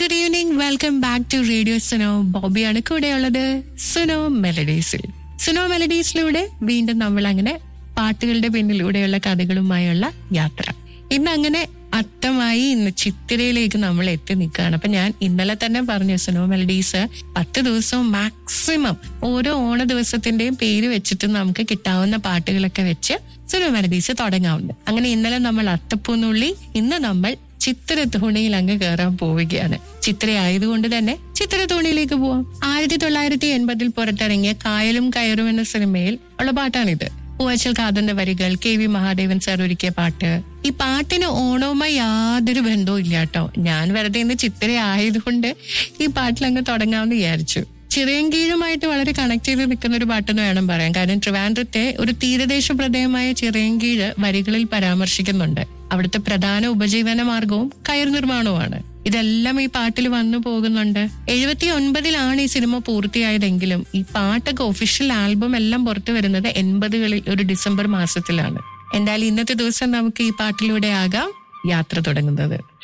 good evening welcome back to radio Suno ബോബിയാണ് കൂടെയുള്ളത് സുനോ മെലഡീസിൽ സുനോ മെലഡീസിലൂടെ വീണ്ടും നമ്മൾ അങ്ങനെ പാട്ടുകളുടെ പിന്നിലൂടെയുള്ള കഥകളുമായുള്ള യാത്ര ഇന്ന് അങ്ങനെ അത്തമായി ഇന്ന് ചിത്തിരയിലേക്ക് നമ്മൾ എത്തി നിൽക്കുകയാണ് അപ്പൊ ഞാൻ ഇന്നലെ തന്നെ പറഞ്ഞു സുനോ മെലഡീസ് പത്ത് ദിവസവും മാക്സിമം ഓരോ ഓണ ദിവസത്തിന്റെയും പേര് വെച്ചിട്ട് നമുക്ക് കിട്ടാവുന്ന പാട്ടുകളൊക്കെ വെച്ച് സുനോ മെലഡീസ് തുടങ്ങാവുന്നത് അങ്ങനെ ഇന്നലെ നമ്മൾ അത്തപ്പൂന്നുള്ളി ഇന്ന് നമ്മൾ ചിത്ര തോണിയിൽ അങ്ങ് കയറാൻ പോവുകയാണ് ചിത്ര ആയതുകൊണ്ട് തന്നെ ചിത്ര തോണിയിലേക്ക് പോവാം ആയിരത്തി തൊള്ളായിരത്തി എൺപതിൽ പുറത്തിറങ്ങിയ കായലും കയറും എന്ന സിനിമയിൽ ഉള്ള പാട്ടാണിത് പൂവച്ചൽ കാതന്റെ വരികൾ കെ വി മഹാദേവൻ സാർ ഒരുക്കിയ പാട്ട് ഈ പാട്ടിന് ഓണവുമായി യാതൊരു ബന്ധവും ഇല്ല കേട്ടോ ഞാൻ വെറുതെ ഇന്ന് ചിത്ര ആയതുകൊണ്ട് ഈ പാട്ടിൽ അങ്ങ് തുടങ്ങാമെന്ന് വിചാരിച്ചു ചിറയൻകീഴുമായിട്ട് വളരെ കണക്ട് ചെയ്ത് നിൽക്കുന്ന ഒരു പാട്ടെന്ന് വേണം പറയാൻ കാരണം ട്രിവാൻഡ്രത്തെ ഒരു തീരദേശ പ്രദേശമായ ചിറയൻകീഴ് വരികളിൽ പരാമർശിക്കുന്നുണ്ട് അവിടുത്തെ പ്രധാന ഉപജീവന മാർഗവും കയർ നിർമ്മാണവുമാണ് ഇതെല്ലാം ഈ പാട്ടിൽ വന്നു പോകുന്നുണ്ട് എഴുപത്തി ഒൻപതിലാണ് ഈ സിനിമ പൂർത്തിയായതെങ്കിലും ഈ പാട്ടൊക്കെ ഒഫീഷ്യൽ ആൽബം എല്ലാം പുറത്തു വരുന്നത് എൺപതുകളിൽ ഒരു ഡിസംബർ മാസത്തിലാണ് എന്തായാലും ഇന്നത്തെ ദിവസം നമുക്ക് ഈ പാട്ടിലൂടെ ആകാം യാത്ര തുടങ്ങുന്നത്